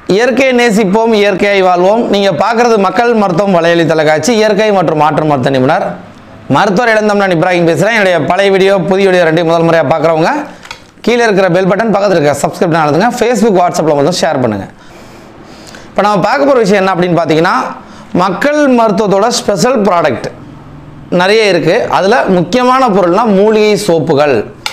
இயற்கையை நேசிப்போம் இயற்கையை வாழ்வோம் நீங்கள் பார்க்குறது மக்கள் மருத்துவம் வலையொலி தொலைக்காட்சி இயற்கை மற்றும் மாற்று மருத்துவ நிபுணர் மருத்துவர் இளந்தம் இப்ராஹிம் பேசுகிறேன் என்னுடைய பழைய வீடியோ புதிய வீடியோ ரெண்டையும் முதல் முறையாக பார்க்குறவங்க கீழே இருக்கிற பெல் பட்டன் பக்கத்தில் இருக்க சப்ஸ்கிரைப் பண்ணுங்க ஃபேஸ்புக் வாட்ஸ்அப்பில் மட்டும் ஷேர் பண்ணுங்கள் இப்போ நம்ம பார்க்க போகிற விஷயம் என்ன அப்படின்னு பார்த்தீங்கன்னா மக்கள் மருத்துவத்தோட ஸ்பெஷல் ப்ராடக்ட் நிறைய இருக்குது அதில் முக்கியமான பொருள்னா மூலிகை சோப்புகள்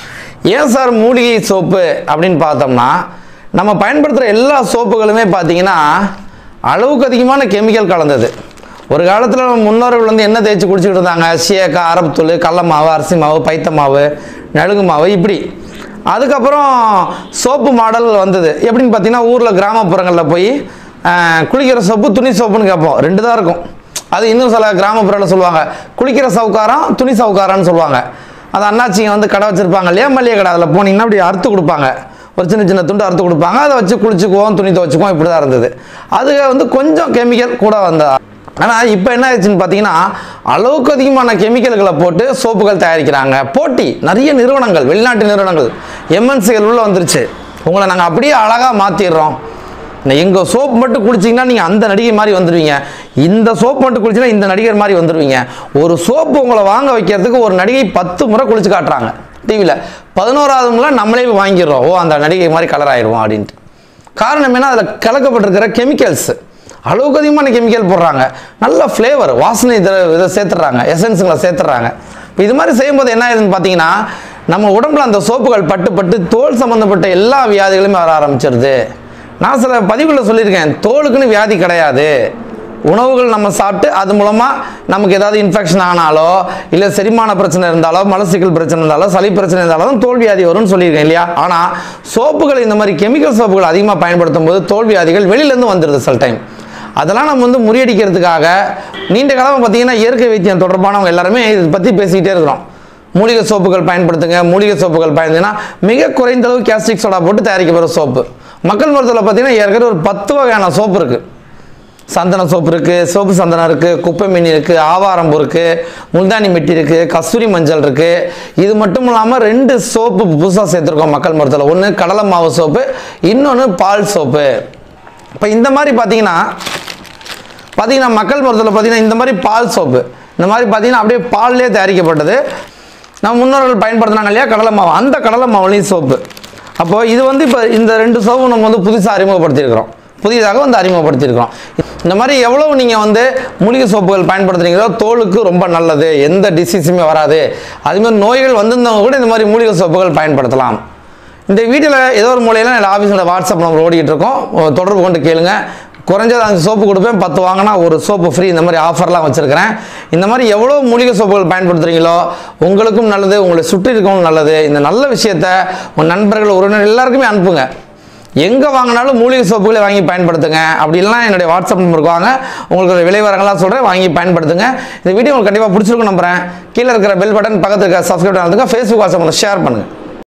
ஏன் சார் மூலிகை சோப்பு அப்படின்னு பார்த்தோம்னா நம்ம பயன்படுத்துகிற எல்லா சோப்புகளுமே பார்த்தீங்கன்னா அளவுக்கு அதிகமான கெமிக்கல் கலந்தது ஒரு காலத்தில் முன்னோர்கள் வந்து என்ன தேய்ச்சி குடிச்சிக்கிட்டு இருந்தாங்க சீயக்காய் அரப்புத்தூள் கடல மாவு அரிசி மாவு பைத்த மாவு நலுங்கு மாவு இப்படி அதுக்கப்புறம் சோப்பு மாடல் வந்தது எப்படின்னு பார்த்தீங்கன்னா ஊரில் கிராமப்புறங்களில் போய் ஆஹ், குளிக்கிற சோப்பு துணி சோப்புன்னு கேட்போம் ரெண்டு தான் இருக்கும் அது இன்னும் சில கிராமப்புறத்தில் சொல்லுவாங்க குளிக்கிற சவுக்காரம் துணி சவுக்காரம்னு சொல்லுவாங்க அது அண்ணாச்சிங்க வந்து கடை வச்சுருப்பாங்க இல்லையா மல்லிகை கடை அதில் போனீங்கன்னா அப்படி அறுத்து கொடுப்பாங்க ஒரு சின்ன சின்ன துண்டு அறுத்து கொடுப்பாங்க அதை வச்சு குளிச்சுக்குவோம் துணி துவச்சிக்குவோம் இப்படி தான் இருந்தது அது வந்து கொஞ்சம் கெமிக்கல் கூட வந்த ஆனால் இப்போ என்ன ஆயிடுச்சுன்னு பார்த்தீங்கன்னா அளவுக்கு அதிகமான கெமிக்கல்களை போட்டு சோப்புகள் தயாரிக்கிறாங்க போட்டி நிறைய நிறுவனங்கள் வெளிநாட்டு நிறுவனங்கள் எம்என்சிகள் உள்ள வந்துருச்சு உங்களை நாங்கள் அப்படியே அழகாக மாற்றிடுறோம் எங்கள் சோப் மட்டும் குடிச்சிங்கன்னா நீங்கள் அந்த நடிகை மாதிரி வந்துடுவீங்க இந்த சோப் மட்டும் குளிச்சிங்கன்னா இந்த நடிகர் மாதிரி வந்துடுவீங்க ஒரு சோப்பு உங்களை வாங்க வைக்கிறதுக்கு ஒரு நடிகை பத்து முறை குளிச்சு காட்டுறாங்க டிவியில் பதினோராவது முறை நம்மளே போய் வாங்கிடுறோம் ஓ அந்த நடிகை மாதிரி கலர் ஆயிடுவோம் அப்படின்ட்டு காரணம் என்ன அதில் கலக்கப்பட்டிருக்கிற கெமிக்கல்ஸ் அளவுக்கு அதிகமான கெமிக்கல் போடுறாங்க நல்ல ஃப்ளேவர் வாசனை இதை இதை சேர்த்துறாங்க எசன்ஸுங்களை சேர்த்துறாங்க இப்போ இது மாதிரி செய்யும்போது என்ன ஆகுதுன்னு பார்த்தீங்கன்னா நம்ம உடம்புல அந்த சோப்புகள் பட்டு பட்டு தோல் சம்மந்தப்பட்ட எல்லா வியாதிகளுமே வர ஆரம்பிச்சிருது நான் சில பதிவுகளில் சொல்லியிருக்கேன் தோலுக்குன்னு வியாதி கிடையாது உணவுகள் நம்ம சாப்பிட்டு அது மூலமாக நமக்கு ஏதாவது இன்ஃபெக்ஷன் ஆனாலோ இல்லை செரிமான பிரச்சனை இருந்தாலோ மலசிக்கல் பிரச்சனை இருந்தாலோ சளி பிரச்சனை இருந்தாலோ தான் தோல் வியாதி வரும்னு சொல்லியிருக்கேன் இல்லையா ஆனால் சோப்புகள் இந்த மாதிரி கெமிக்கல் சோப்புகள் அதிகமாக பயன்படுத்தும் போது தோல் வியாதிகள் வெளியிலேருந்து வந்துடுது சில டைம் அதெல்லாம் நம்ம வந்து முறியடிக்கிறதுக்காக நீண்ட காலமாக பார்த்தீங்கன்னா இயற்கை வைத்தியம் தொடர்பானவங்க எல்லாருமே இதை பற்றி பேசிக்கிட்டே இருக்கிறோம் மூலிகை சோப்புகள் பயன்படுத்துங்க மூலிகை சோப்புகள் பயன்படுத்தினா மிக குறைந்த அளவு கேஸ்டிக் சோடா போட்டு தயாரிக்கப்படுற சோப்பு மக்கள் மருத்துவத்தில் பார்த்தீங்கன்னா ஏற்கனவே ஒரு பத்து வகையான சோப்பு இருக்குது சந்தன சோப்பு இருக்குது சோப்பு சந்தனம் இருக்குது குப்பை மீன் இருக்குது ஆவாரம்பு இருக்குது முல்தானி மெட்டி இருக்குது கஸ்தூரி மஞ்சள் இருக்குது இது மட்டும் இல்லாமல் ரெண்டு சோப்பு புதுசாக சேர்த்துருக்கோம் மக்கள் மருத்துவத்தில் ஒன்று கடலை மாவு சோப்பு இன்னொன்று பால் சோப்பு இப்போ இந்த மாதிரி பார்த்தீங்கன்னா பார்த்தீங்கன்னா மக்கள் மருத்துவத்தில் பார்த்தீங்கன்னா இந்த மாதிரி பால் சோப்பு இந்த மாதிரி பார்த்தீங்கன்னா அப்படியே பால்லே தயாரிக்கப்பட்டது நம்ம முன்னோர்கள் பயன்படுத்தினாங்க இல்லையா கடலை மாவு அந்த கடலை மாவுலையும் சோப்பு அப்போ இது வந்து இப்போ இந்த ரெண்டு சோப்பு நம்ம வந்து புதுசாக அறிமுகப்படுத்தியிருக்கிறோம் புதிதாக வந்து அறிமுகப்படுத்தியிருக்கிறோம் இந்த மாதிரி எவ்வளவு நீங்கள் வந்து மூலிகை சோப்புகள் பயன்படுத்துறீங்களோ தோலுக்கு ரொம்ப நல்லது எந்த டிசீஸுமே வராது அதுமாதிரி நோய்கள் வந்திருந்தவங்க கூட இந்த மாதிரி மூலிகை சோப்புகள் பயன்படுத்தலாம் இந்த வீடியோவில் ஏதோ ஒரு மூலையில் என்னோட ஆஃபீஸில் வாட்ஸ்அப் நம்பர் ஓடிக்கிட்டு இருக்கோம் உ- தொடர்பு கொண்டு கேளுங்க குறைஞ்சது அஞ்சு சோப்பு கொடுப்பேன் பத்து வாங்கினா ஒரு சோப்பு ஃப்ரீ இந்த மாதிரி ஆஃபர்லாம் வச்சுருக்கிறேன் இந்த மாதிரி எவ்வளோ மூலிகை சோப்புகள் பயன்படுத்துகிறீங்களோ உங்களுக்கும் நல்லது உங்களை சுற்றி இருக்கவும் நல்லது இந்த நல்ல விஷயத்த உங்கள் நண்பர்கள் உறவினர் எல்லாருக்குமே அனுப்புங்க எங்கே வாங்கினாலும் மூலிகை சோப்புகளை வாங்கி பயன்படுத்துங்க அப்படி இல்லைனா என்னுடைய வாட்ஸ்அப் நம்பருக்கு வாங்க உங்களுக்கு ஒரு விலைவரங்களாக சொல்கிறேன் வாங்கி பயன்படுத்துங்க இந்த வீடியோ உங்களுக்கு கண்டிப்பாக பிடிச்சிருக்கும் நம்புறேன் கீழே இருக்கிற பெல் பட்டன் பக்கத்தில் இருக்க சப்ஸ்கிரைப் பண்ணுறதுக்கு ஃபேஸ்புக் வாட்ஸ்அப் ஷேர் பண்ணுங்கள்